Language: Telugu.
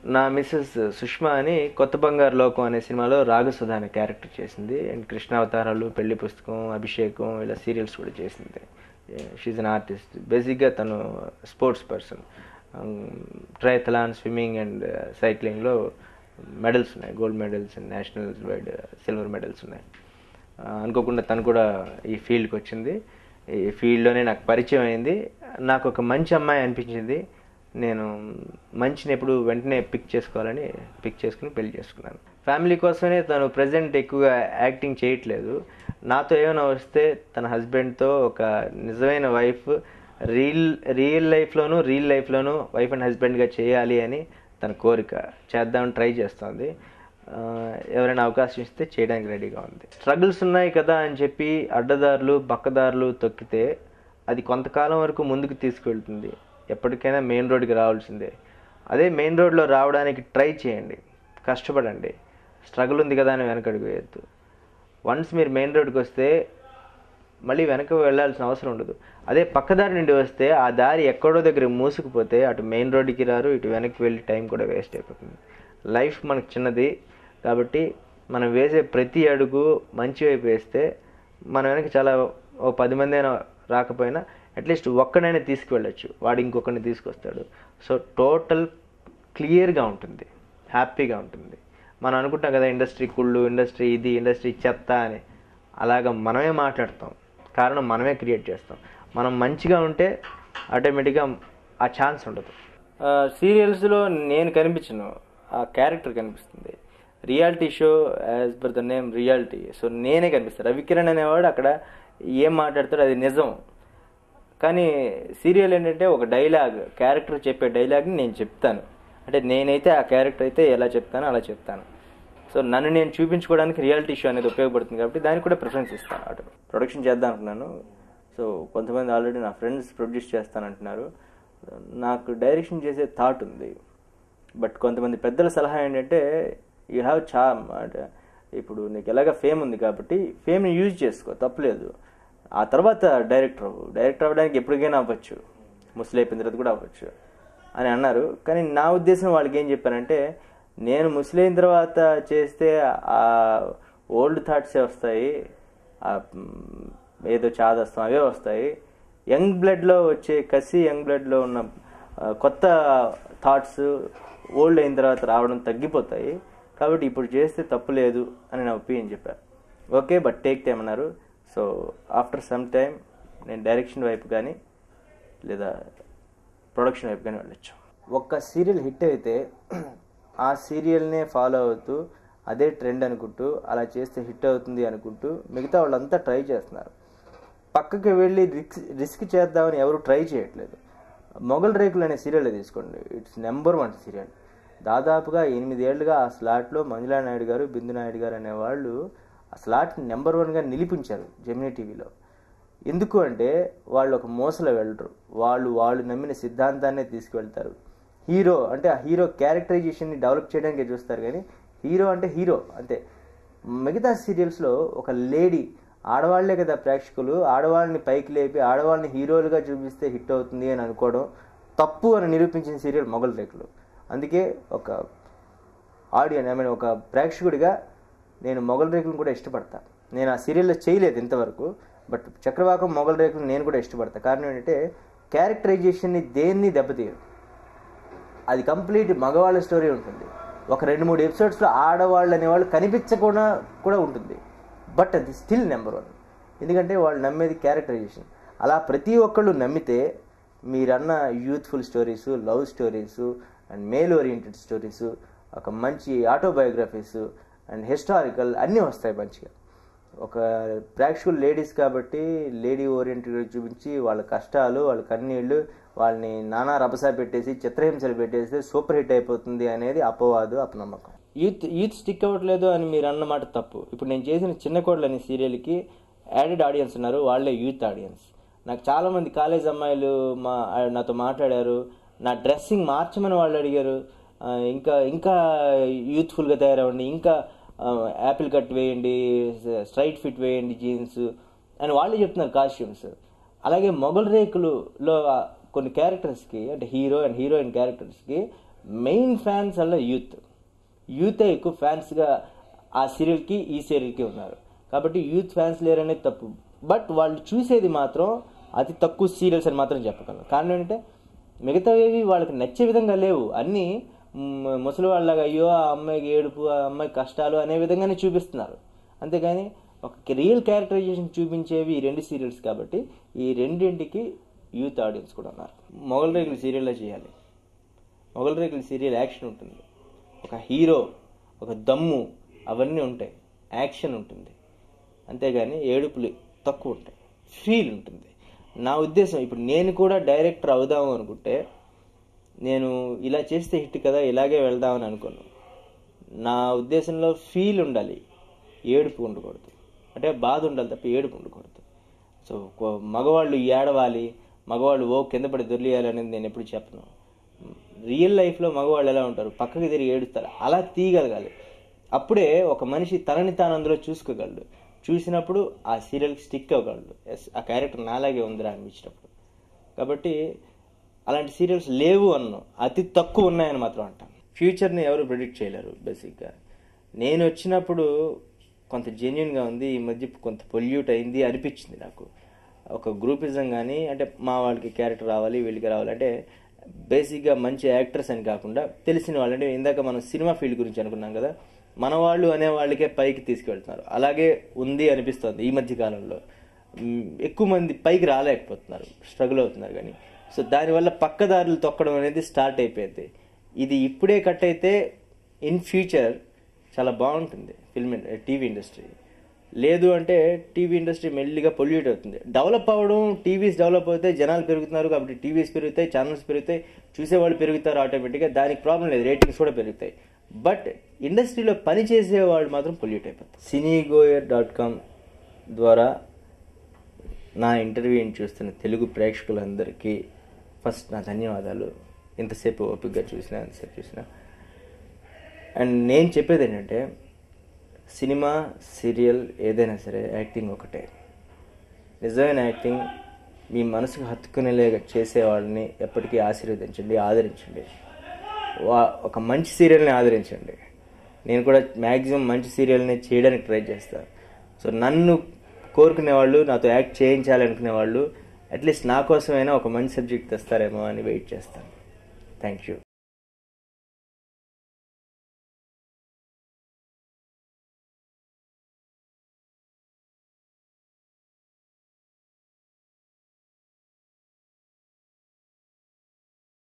నా మిస్సెస్ సుష్మా అని కొత్త బంగారు లోకం అనే సినిమాలో రాగసుధ అనే క్యారెక్టర్ చేసింది అండ్ కృష్ణావతారాలు పెళ్లి పుస్తకం అభిషేకం ఇలా సీరియల్స్ కూడా చేసింది షీజ్ అన్ ఆర్టిస్ట్ బేసిక్గా తను sports person triathlon swimming and సైక్లింగ్లో మెడల్స్ ఉన్నాయి gold medals and national wide silver medals ఉన్నాయి ఆ, అనుకోకుండా తను కూడా ఈ ఫీల్డ్కి వచ్చింది ఈ ఫీల్డ్లోనే నాకు పరిచయం అయింది నాకు ఒక మంచి అమ్మాయి అనిపించింది నేను మంచిని ఎప్పుడు వెంటనే పిక్ చేసుకోవాలని పిక్ చేసుకుని పెళ్లి చేసుకున్నాను ఫ్యామిలీ కోసమే తను ప్రజెంట్ ఎక్కువగా యాక్టింగ్ చేయట్లేదు నాతో ఏమైనా వస్తే తన హస్బెండ్తో ఒక నిజమైన వైఫ్ రియల్ రియల్ లైఫ్లోనూ రియల్ లైఫ్లోనూ వైఫ్ అండ్ హస్బెండ్గా చేయాలి అని తన కోరిక చేద్దామని ట్రై చేస్తోంది ఆ, ఎవరైనా అవకాశం ఇస్తే చేయడానికి రెడీగా ఉంది స్ట్రగుల్స్ ఉన్నాయి కదా అని చెప్పి అడ్డదారులు బక్కదారులు తొక్కితే అది కొంతకాలం వరకు ముందుకు తీసుకువెళ్తుంది ఎప్పటికైనా మెయిన్ రోడ్కి రావాల్సిందే అదే మెయిన్ రోడ్లో రావడానికి ట్రై చేయండి కష్టపడండి స్ట్రగుల్ ఉంది కదా అని వెనకడుగు వేయద్దు వన్స్ మీరు మెయిన్ రోడ్కి వస్తే మళ్ళీ వెనక వెళ్ళాల్సిన అవసరం ఉండదు అదే పక్కదారి నుండి వస్తే ఆ దారి ఎక్కడో దగ్గర మూసుకుపోతే అటు మెయిన్ రోడ్డుకి రారు ఇటు వెనక్కి వెళ్ళి టైం కూడా వేస్ట్ అయిపోతుంది లైఫ్ మనకు చిన్నది కాబట్టి మనం వేసే ప్రతి అడుగు మంచి వైపు వేస్తే మన వెనక చాలా ఓ పది మంది అయినా రాకపోయినా అట్లీస్ట్ ఒక్కడైనా తీసుకువెళ్ళచ్చు వాడు ఇంకొకరిని తీసుకొస్తాడు సో టోటల్ క్లియర్గా ఉంటుంది హ్యాపీగా ఉంటుంది మనం అనుకుంటాం కదా ఇండస్ట్రీ కుళ్ళు ఇండస్ట్రీ ఇది ఇండస్ట్రీ చెత్త అని అలాగ మనమే మాట్లాడతాం కారణం మనమే క్రియేట్ చేస్తాం మనం మంచిగా ఉంటే ఆటోమేటిక్గా ఆ ఛాన్స్ ఉండదు సీరియల్స్లో నేను కనిపించను ఆ క్యారెక్టర్ కనిపిస్తుంది reality show as per the name reality so నేనే కనిపిస్తాను రవికిరణ్ అనేవాడు అక్కడ ఏం మాట్లాడతాడో అది నిజం కానీ సీరియల్ ఏంటంటే ఒక డైలాగ్ క్యారెక్టర్ చెప్పే డైలాగ్ని నేను చెప్తాను అంటే నేనైతే ఆ క్యారెక్టర్ అయితే ఎలా చెప్తానో అలా చెప్తాను సో నన్ను నేను చూపించుకోవడానికి రియాలిటీ షో అనేది ఉపయోగపడుతుంది కాబట్టి దానికి కూడా ప్రిఫరెన్స్ ఇస్తాను అటు ప్రొడక్షన్ చేద్దాం అనుకున్నాను సో కొంతమంది ఆల్రెడీ నా ఫ్రెండ్స్ ప్రొడ్యూస్ చేస్తానంటున్నారు నాకు డైరెక్షన్ చేసే థాట్ ఉంది బట్ కొంతమంది పెద్దల సలహా ఏంటంటే యూ హ్యావ్ చామ్ అంటే ఇప్పుడు నీకు ఎలాగ ఫేమ్ ఉంది కాబట్టి ఫేమ్ని యూజ్ చేసుకో తప్పులేదు ఆ తర్వాత డైరెక్టర్ అవ్వు డైరెక్టర్ అవ్వడానికి ఎప్పటికైనా అవ్వచ్చు ముసలి అయిపోయిన తర్వాత కూడా అవ్వచ్చు అని అన్నారు కానీ నా ఉద్దేశం వాళ్ళకి ఏం చెప్పానంటే నేను ముసలి అయిన తర్వాత చేస్తే ఆ ఓల్డ్ థాట్సే వస్తాయి ఆ, మ్, ఏదో చాదస్తం అవే వస్తాయి యంగ్ బ్లడ్లో వచ్చే కసి యంగ్ బ్లడ్లో ఉన్న ఆ, కొత్త థాట్స్ ఓల్డ్ అయిన తర్వాత రావడం తగ్గిపోతాయి కాబట్టి ఇప్పుడు చేస్తే తప్పు లేదు అని నా ఒపీనియన్ చెప్పారు ఓకే బట్ టేక్ టైం అన్నారు సో ఆఫ్టర్ సమ్ టైం నేను డైరెక్షన్ వైపు కానీ లేదా ప్రొడక్షన్ వైపు కానీ వెళ్ళొచ్చు ఒక్క సీరియల్ హిట్ అయితే ఆ సీరియల్నే ఫాలో అవుతూ అదే ట్రెండ్ అనుకుంటూ అలా చేస్తే హిట్ అవుతుంది అనుకుంటూ మిగతా వాళ్ళంతా ట్రై చేస్తున్నారు పక్కకి వెళ్ళి రిస్క్ రిస్క్ చేద్దామని ఎవరు ట్రై చేయట్లేదు మొఘల్ రేకులు అనే సీరియల్ తీసుకోండి ఇట్స్ నెంబర్ వన్ సీరియల్ దాదాపుగా ఎనిమిదేళ్లుగా ఆ స్లాట్లో మంజులా నాయుడు గారు బిందు నాయుడు గారు అనేవాళ్ళు ఆ స్లాట్ నెంబర్ వన్గా నిలిపించారు జెమినీ టీవీలో ఎందుకు అంటే వాళ్ళు ఒక మోసలో వెళ్ళరు వాళ్ళు వాళ్ళు నమ్మిన సిద్ధాంతాన్నే తీసుకువెళ్తారు హీరో అంటే ఆ హీరో క్యారెక్టరైజేషన్ని డెవలప్ చేయడానికి చూస్తారు కానీ హీరో అంటే హీరో అంతే మిగతా సీరియల్స్లో ఒక లేడీ ఆడవాళ్లే కదా ప్రేక్షకులు ఆడవాళ్ళని పైకి లేపి ఆడవాళ్ళని హీరోలుగా చూపిస్తే హిట్ అవుతుంది అని అనుకోవడం తప్పు అని నిరూపించిన సీరియల్ మొగల్ రేకులు అందుకే ఒక ఆడియన్ ఐ మీన్ ఒక ప్రేక్షకుడిగా నేను మొగల్ రేకులను కూడా ఇష్టపడతా నేను ఆ సీరియల్లో చేయలేదు ఇంతవరకు బట్ చక్రవాకం మొగల్ రేకులు నేను కూడా ఇష్టపడతా కారణం ఏంటంటే క్యారెక్టరైజేషన్ని దేన్ని దెబ్బతీయరు అది కంప్లీట్ మగవాళ్ళ స్టోరీ ఉంటుంది ఒక రెండు మూడు ఎపిసోడ్స్లో ఆడవాళ్ళు అనేవాళ్ళు కనిపించకుండా కూడా ఉంటుంది బట్ అది స్టిల్ నెంబర్ వన్ ఎందుకంటే వాళ్ళు నమ్మేది క్యారెక్టరైజేషన్ అలా ప్రతి ఒక్కళ్ళు నమ్మితే మీరన్న youthful stories love stories and male oriented stories ఒక మంచి ఆటోబయోగ్రఫీస్ అండ్ హిస్టారికల్ అన్నీ వస్తాయి మంచిగా ఒక ప్రేక్షకులు లేడీస్ కాబట్టి లేడీ ఓరియంటెడ్ చూపించి వాళ్ళ కష్టాలు వాళ్ళ కన్నీళ్ళు వాళ్ళని నానా రభస పెట్టేసి చిత్రహింసలు పెట్టేస్తే సూపర్ హిట్ అయిపోతుంది అనేది అపవాదు అపనమ్మకం యూత్ యూత్ స్టిక్ అవ్వట్లేదు అని మీరు అన్నమాట తప్పు ఇప్పుడు నేను చేసిన చిన్న కోడలు అనే సీరియల్కి యాడెడ్ ఆడియన్స్ ఉన్నారు వాళ్ళే యూత్ ఆడియన్స్ నాకు చాలామంది కాలేజ్ అమ్మాయిలు మా నాతో మాట్లాడారు నా డ్రెస్సింగ్ మార్చమని వాళ్ళు అడిగారు ఆ, ఇంకా ఇంకా యూత్ఫుల్గా తయారవ్వండి ఇంకా యాపిల్ కట్ వేయండి స్ట్రైట్ ఫిట్ వేయండి జీన్స్ అని వాళ్ళే చెప్తున్నారు కాస్ట్యూమ్స్ అలాగే మొగల్ రేకులులో కొన్ని క్యారెక్టర్స్కి అంటే హీరో అండ్ హీరోయిన్ క్యారెక్టర్స్కి మెయిన్ ఫ్యాన్స్ వల్ల యూత్ యూతే ఎక్కువ ఫ్యాన్స్గా ఆ సీరియల్కి ఈ సీరియల్కి ఉన్నారు కాబట్టి యూత్ ఫ్యాన్స్ లేరనేది తప్పు బట్ వాళ్ళు చూసేది మాత్రం అతి తక్కువ సీరియల్స్ అని మాత్రం చెప్పగలను కారణం ఏంటంటే మిగతావి వాళ్ళకి నచ్చే విధంగా లేవు అన్నీ మ్, ముసలి వాళ్ళగా అయ్యో ఆ అమ్మాయికి ఏడుపు ఆ అమ్మాయికి కష్టాలు అనే విధంగానే చూపిస్తున్నారు అంతేగాని ఒక రియల్ క్యారెక్టరైజేషన్ చూపించేవి ఈ రెండు సీరియల్స్ కాబట్టి ఈ రెండింటికి యూత్ ఆడియన్స్ కూడా ఉన్నారు మొగల్ రేకులు సీరియల్లో చేయాలి మొగల్ రేకులు సీరియల్ యాక్షన్ ఉంటుంది ఒక హీరో ఒక దమ్ము అవన్నీ ఉంటాయి యాక్షన్ ఉంటుంది అంతేగాని ఏడుపులు తక్కువ ఉంటాయి ఫీల్ ఉంటుంది నా ఉద్దేశం ఇప్పుడు నేను కూడా డైరెక్టర్ అవుదాము అనుకుంటే నేను ఇలా చేస్తే హిట్ కదా ఇలాగే వెళ్దామని అనుకోను నా ఉద్దేశంలో ఫీల్ ఉండాలి ఏడుపు ఉండకూడదు అంటే బాధ ఉండాలి తప్ప ఏడుపు ఉండకూడదు సో కొ- మగవాళ్ళు ఏడవాలి మగవాళ్ళు ఓ కింద పడి దొర్లియాలి అనేది నేను ఎప్పుడు చెప్పను రియల్ లైఫ్లో మగవాళ్ళు ఎలా ఉంటారు పక్కకి తిరిగి ఏడుస్తారు అలా తీయగలగాలి అప్పుడే ఒక మనిషి తనని తాను అందులో చూసుకోగలడు చూసినప్పుడు ఆ సీరియల్కి స్టిక్ అవ్వగలడు ఎస్ ఆ క్యారెక్టర్ నాలాగే ఉందిరా అనిపించినప్పుడు కాబట్టి అలాంటి సీరియల్స్ లేవు అన్ను అతి తక్కువ ఉన్నాయని మాత్రం అంటాను ఫ్యూచర్ని ఎవరు ప్రిడిక్ట్ చేయలేరు బేసిక్గా నేను వచ్చినప్పుడు కొంత జెన్యున్గా ఉంది ఈ మధ్య కొంత పొల్యూట్ అయింది అనిపించింది నాకు ఒక గ్రూపిజం కానీ అంటే మా వాళ్ళకి క్యారెక్టర్ రావాలి వీళ్ళకి రావాలి అంటే బేసిక్గా మంచి యాక్టర్స్ అని కాకుండా తెలిసిన వాళ్ళు అంటే ఇందాక మనం సినిమా ఫీల్డ్ గురించి అనుకున్నాం కదా మన వాళ్ళు అనే వాళ్ళకే పైకి తీసుకెళ్తున్నారు అలాగే ఉంది అనిపిస్తుంది ఈ మధ్య కాలంలో మ్, ఎక్కువ మంది పైకి రాలేకపోతున్నారు స్ట్రగుల్ అవుతున్నారు కానీ సో దానివల్ల పక్కదారులు తొక్కడం అనేది స్టార్ట్ అయిపోయింది ఇది ఇప్పుడే కట్ అయితే ఇన్ ఫ్యూచర్ చాలా బాగుంటుంది ఫిల్మ్ టీవీ ఇండస్ట్రీ లేదు అంటే టీవీ ఇండస్ట్రీ మెల్లిగా పొల్యూట్ అవుతుంది డెవలప్ అవ్వడం టీవీస్ డెవలప్ అవుతే జనాలు పెరుగుతున్నారు కాబట్టి టీవీస్ పెరుగుతాయి ఛానల్స్ పెరుగుతాయి చూసేవాళ్ళు పెరుగుతారు ఆటోమేటిక్గా దానికి ప్రాబ్లం లేదు రేటింగ్స్ కూడా పెరుగుతాయి బట్ ఇండస్ట్రీలో పని చేసేవాళ్ళు మాత్రం పొల్యూట్ అయిపోతారు సినీగోయర్ డాట్ కామ్ ద్వారా నా ఇంటర్వ్యూని చూస్తున్న తెలుగు ప్రేక్షకులందరికీ ఫస్ట్ నా ధన్యవాదాలు ఇంతసేపు ఓపికగా చూసినా ఎంతసేపు చూసినా అండ్ నేను చెప్పేది ఏంటంటే సినిమా సీరియల్ ఏదైనా సరే యాక్టింగ్ ఒకటే నిజమైన యాక్టింగ్ మీ మనసుకు హత్తుకునేలాగా చేసేవాళ్ళని ఎప్పటికీ ఆశీర్వదించండి ఆదరించండి వా ఒక మంచి సీరియల్ని ఆదరించండి నేను కూడా మ్యాక్సిమం మంచి సీరియల్ని చేయడానికి ట్రై చేస్తాను సో నన్ను కోరుకునే వాళ్ళు నాతో యాక్ట్ చేయించాలి అనుకునే వాళ్ళు అట్లీస్ట్ నా కోసమైనా ఒక మంచి సబ్జెక్ట్ తెస్తారేమో అని వెయిట్ చేస్తాను థ్యాంక్ యూ